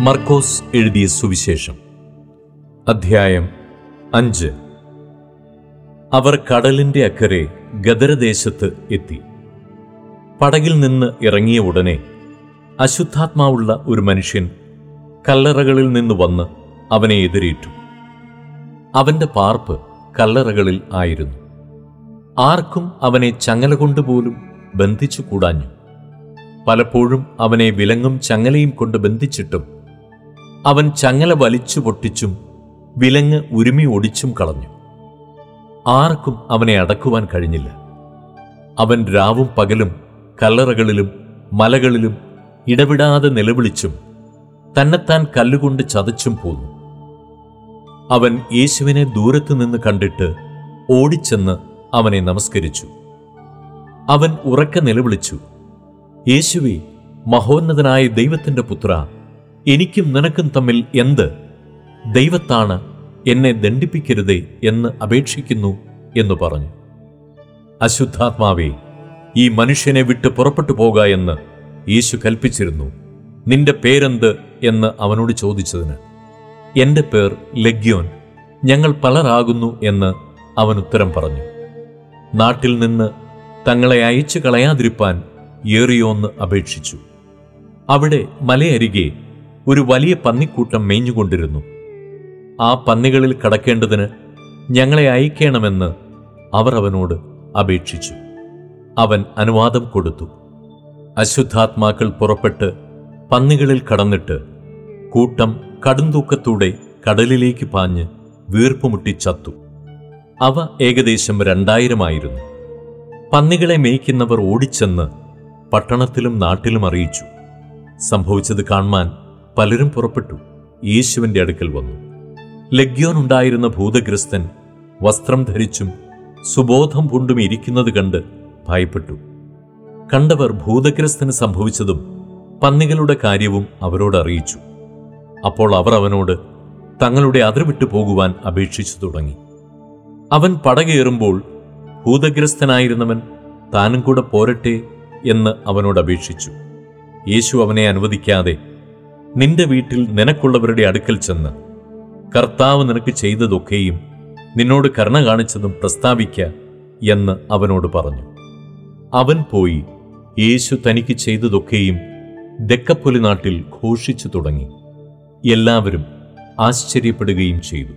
മർക്കോസ് എഴുതിയ സുവിശേഷം അധ്യായം അഞ്ച് അവർ കടലിന്റെ അക്കരെ ഗദരദേശത്ത് എത്തി പടകിൽ നിന്ന് ഇറങ്ങിയ ഉടനെ അശുദ്ധാത്മാവുള്ള ഒരു മനുഷ്യൻ കല്ലറകളിൽ നിന്ന് വന്ന് അവനെ എതിരേറ്റു അവന്റെ പാർപ്പ് കല്ലറകളിൽ ആയിരുന്നു ആർക്കും അവനെ ചങ്ങല കൊണ്ടുപോലും ബന്ധിച്ചു കൂടാഞ്ഞു പലപ്പോഴും അവനെ വിലങ്ങും ചങ്ങലയും കൊണ്ട് ബന്ധിച്ചിട്ടും അവൻ ചങ്ങല വലിച്ചു പൊട്ടിച്ചും വിലങ്ങ് ഉരുമി ഒടിച്ചും കളഞ്ഞു ആർക്കും അവനെ അടക്കുവാൻ കഴിഞ്ഞില്ല അവൻ രാവും പകലും കല്ലറകളിലും മലകളിലും ഇടവിടാതെ നിലവിളിച്ചും തന്നെത്താൻ കല്ലുകൊണ്ട് ചതച്ചും പോന്നു അവൻ യേശുവിനെ ദൂരത്തു നിന്ന് കണ്ടിട്ട് ഓടിച്ചെന്ന് അവനെ നമസ്കരിച്ചു അവൻ ഉറക്കെ നിലവിളിച്ചു യേശുവേ മഹോന്നതനായ ദൈവത്തിന്റെ പുത്ര എനിക്കും നിനക്കും തമ്മിൽ എന്ത് ദൈവത്താണ് എന്നെ ദണ്ഡിപ്പിക്കരുതേ എന്ന് അപേക്ഷിക്കുന്നു എന്ന് പറഞ്ഞു അശുദ്ധാത്മാവേ ഈ മനുഷ്യനെ വിട്ട് പുറപ്പെട്ടു പോക എന്ന് യേശു കൽപ്പിച്ചിരുന്നു നിന്റെ പേരെന്ത് എന്ന് അവനോട് ചോദിച്ചതിന് എന്റെ പേർ ലഗ്യോൻ ഞങ്ങൾ പലരാകുന്നു എന്ന് അവൻ ഉത്തരം പറഞ്ഞു നാട്ടിൽ നിന്ന് തങ്ങളെ അയച്ചു കളയാതിരിപ്പാൻ ഏറിയോന്ന് അപേക്ഷിച്ചു അവിടെ മലയരികെ ഒരു വലിയ പന്നിക്കൂട്ടം മേഞ്ഞുകൊണ്ടിരുന്നു ആ പന്നികളിൽ കടക്കേണ്ടതിന് ഞങ്ങളെ അയക്കണമെന്ന് അവർ അവനോട് അപേക്ഷിച്ചു അവൻ അനുവാദം കൊടുത്തു അശുദ്ധാത്മാക്കൾ പുറപ്പെട്ട് പന്നികളിൽ കടന്നിട്ട് കൂട്ടം കടുംതൂക്കത്തൂടെ കടലിലേക്ക് പാഞ്ഞ് വീർപ്പുമുട്ടി ചത്തു അവ ഏകദേശം രണ്ടായിരമായിരുന്നു പന്നികളെ മേയ്ക്കുന്നവർ ഓടിച്ചെന്ന് പട്ടണത്തിലും നാട്ടിലും അറിയിച്ചു സംഭവിച്ചത് കാണുവാൻ പലരും പുറപ്പെട്ടു യേശുവിന്റെ അടുക്കൽ വന്നു ലഗ്യോൻ ഉണ്ടായിരുന്ന ഭൂതഗ്രസ്തൻ വസ്ത്രം ധരിച്ചും സുബോധം പൂണ്ടും ഇരിക്കുന്നത് കണ്ട് ഭയപ്പെട്ടു കണ്ടവർ ഭൂതഗ്രസ്തന് സംഭവിച്ചതും പന്നികളുടെ കാര്യവും അവരോട് അറിയിച്ചു അപ്പോൾ അവർ അവനോട് തങ്ങളുടെ അതിർവിട്ടു പോകുവാൻ അപേക്ഷിച്ചു തുടങ്ങി അവൻ പടകേറുമ്പോൾ ഭൂതഗ്രസ്തനായിരുന്നവൻ താനും കൂടെ പോരട്ടെ എന്ന് അവനോട് അപേക്ഷിച്ചു യേശു അവനെ അനുവദിക്കാതെ നിന്റെ വീട്ടിൽ നിനക്കുള്ളവരുടെ അടുക്കൽ ചെന്ന് കർത്താവ് നിനക്ക് ചെയ്തതൊക്കെയും നിന്നോട് കരുണ കാണിച്ചതും പ്രസ്താവിക്ക എന്ന് അവനോട് പറഞ്ഞു അവൻ പോയി യേശു തനിക്ക് ചെയ്തതൊക്കെയും ദക്കപ്പൊലി നാട്ടിൽ ഘോഷിച്ചു തുടങ്ങി എല്ലാവരും ആശ്ചര്യപ്പെടുകയും ചെയ്തു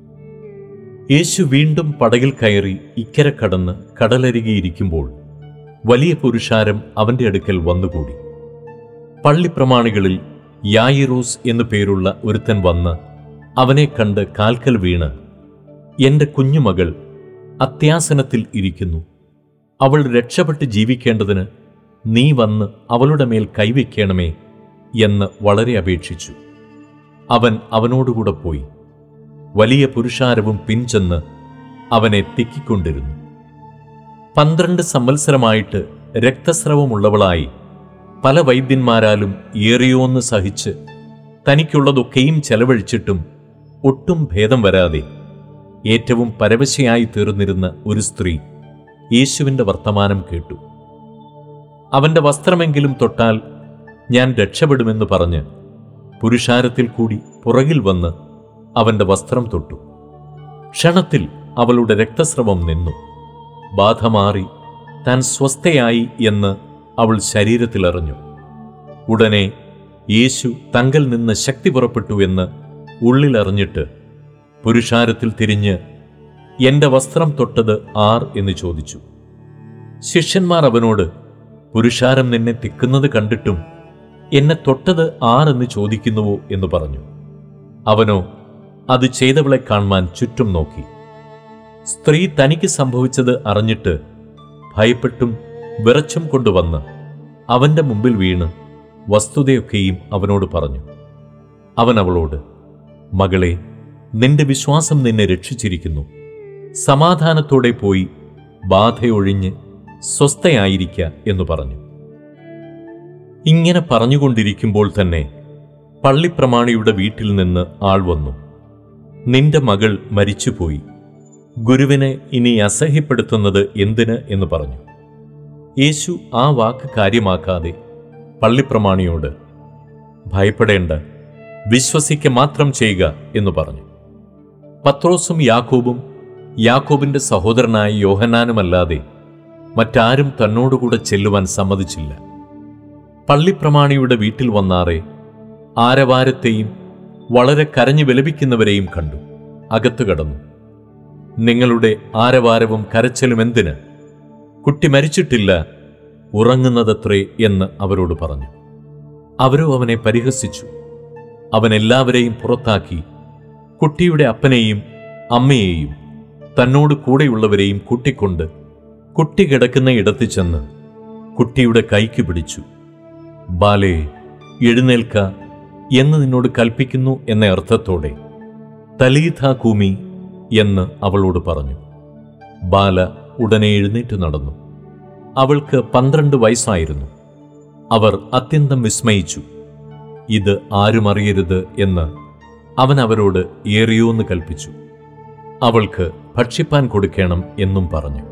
യേശു വീണ്ടും പടകിൽ കയറി ഇക്കരെ കടന്ന് കടലരികെയിരിക്കുമ്പോൾ വലിയ പുരുഷാരം അവന്റെ അടുക്കൽ വന്നുകൂടി പള്ളിപ്രമാണികളിൽ യായിറോസ് എന്നു പേരുള്ള ഒരുത്തൻ വന്ന് അവനെ കണ്ട് കാൽക്കൽ വീണ് എന്റെ കുഞ്ഞുമകൾ അത്യാസനത്തിൽ ഇരിക്കുന്നു അവൾ രക്ഷപ്പെട്ട് ജീവിക്കേണ്ടതിന് നീ വന്ന് അവളുടെ മേൽ കൈവയ്ക്കണമേ എന്ന് വളരെ അപേക്ഷിച്ചു അവൻ അവനോടുകൂടെ പോയി വലിയ പുരുഷാരവും പിൻചെന്ന് അവനെ തിക്കിക്കൊണ്ടിരുന്നു പന്ത്രണ്ട് സംവത്സരമായിട്ട് രക്തസ്രവമുള്ളവളായി പല വൈദ്യന്മാരാലും ഏറിയോന്ന് സഹിച്ച് തനിക്കുള്ളതൊക്കെയും ചെലവഴിച്ചിട്ടും ഒട്ടും ഭേദം വരാതെ ഏറ്റവും പരവശയായി തീർന്നിരുന്ന ഒരു സ്ത്രീ യേശുവിന്റെ വർത്തമാനം കേട്ടു അവന്റെ വസ്ത്രമെങ്കിലും തൊട്ടാൽ ഞാൻ രക്ഷപ്പെടുമെന്ന് പറഞ്ഞ് പുരുഷാരത്തിൽ കൂടി പുറകിൽ വന്ന് അവന്റെ വസ്ത്രം തൊട്ടു ക്ഷണത്തിൽ അവളുടെ രക്തസ്രവം നിന്നു ബാധ മാറി താൻ സ്വസ്ഥയായി എന്ന് അവൾ ശരീരത്തിലറിഞ്ഞു ഉടനെ യേശു തങ്കൽ നിന്ന് ശക്തി പുറപ്പെട്ടു എന്ന് ഉള്ളിലറിഞ്ഞിട്ട് പുരുഷാരത്തിൽ തിരിഞ്ഞ് എന്റെ വസ്ത്രം തൊട്ടത് ആർ എന്ന് ചോദിച്ചു ശിഷ്യന്മാർ അവനോട് പുരുഷാരം നിന്നെ തിക്കുന്നത് കണ്ടിട്ടും എന്നെ തൊട്ടത് ആർ എന്ന് ചോദിക്കുന്നുവോ എന്ന് പറഞ്ഞു അവനോ അത് ചെയ്തവളെ കാണുവാൻ ചുറ്റും നോക്കി സ്ത്രീ തനിക്ക് സംഭവിച്ചത് അറിഞ്ഞിട്ട് ഭയപ്പെട്ടും വിറച്ചും കൊണ്ടുവന്ന് അവന്റെ മുമ്പിൽ വീണ് വസ്തുതയൊക്കെയും അവനോട് പറഞ്ഞു അവൻ അവളോട് മകളെ നിന്റെ വിശ്വാസം നിന്നെ രക്ഷിച്ചിരിക്കുന്നു സമാധാനത്തോടെ പോയി ബാധയൊഴിഞ്ഞ് സ്വസ്ഥയായിരിക്ക എന്ന് പറഞ്ഞു ഇങ്ങനെ പറഞ്ഞുകൊണ്ടിരിക്കുമ്പോൾ തന്നെ പള്ളിപ്രമാണിയുടെ വീട്ടിൽ നിന്ന് ആൾ വന്നു നിന്റെ മകൾ മരിച്ചുപോയി ഗുരുവിനെ ഇനി അസഹ്യപ്പെടുത്തുന്നത് എന്തിന് എന്ന് പറഞ്ഞു യേശു ആ വാക്ക് കാര്യമാക്കാതെ പള്ളിപ്രമാണിയോട് ഭയപ്പെടേണ്ട വിശ്വസിക്ക മാത്രം ചെയ്യുക എന്ന് പറഞ്ഞു പത്രോസും യാക്കോബും യാക്കോബിന്റെ സഹോദരനായ യോഹന്നാനുമല്ലാതെ മറ്റാരും തന്നോടുകൂടെ ചെല്ലുവാൻ സമ്മതിച്ചില്ല പള്ളിപ്രമാണിയുടെ വീട്ടിൽ വന്നാറെ ആരവാരത്തെയും വളരെ കരഞ്ഞു വിലപിക്കുന്നവരെയും കണ്ടു അകത്തു കടന്നു നിങ്ങളുടെ ആരവാരവും കരച്ചിലും എന്തിന് കുട്ടി മരിച്ചിട്ടില്ല ഉറങ്ങുന്നതത്രേ എന്ന് അവരോട് പറഞ്ഞു അവരോ അവനെ പരിഹസിച്ചു അവൻ എല്ലാവരെയും പുറത്താക്കി കുട്ടിയുടെ അപ്പനെയും അമ്മയെയും തന്നോട് കൂടെയുള്ളവരെയും കൂട്ടിക്കൊണ്ട് കുട്ടി കിടക്കുന്ന ഇടത്ത് ചെന്ന് കുട്ടിയുടെ കൈക്ക് പിടിച്ചു ബാലേ എഴുന്നേൽക്ക എന്ന് നിന്നോട് കൽപ്പിക്കുന്നു എന്ന അർത്ഥത്തോടെ തലീഥ കൂമി എന്ന് അവളോട് പറഞ്ഞു ബാല ഉടനെ എഴുന്നേറ്റ് നടന്നു അവൾക്ക് പന്ത്രണ്ട് വയസ്സായിരുന്നു അവർ അത്യന്തം വിസ്മയിച്ചു ഇത് ആരും അറിയരുത് എന്ന് അവൻ അവരോട് ഏറിയോന്ന് കൽപ്പിച്ചു അവൾക്ക് ഭക്ഷിപ്പാൻ കൊടുക്കണം എന്നും പറഞ്ഞു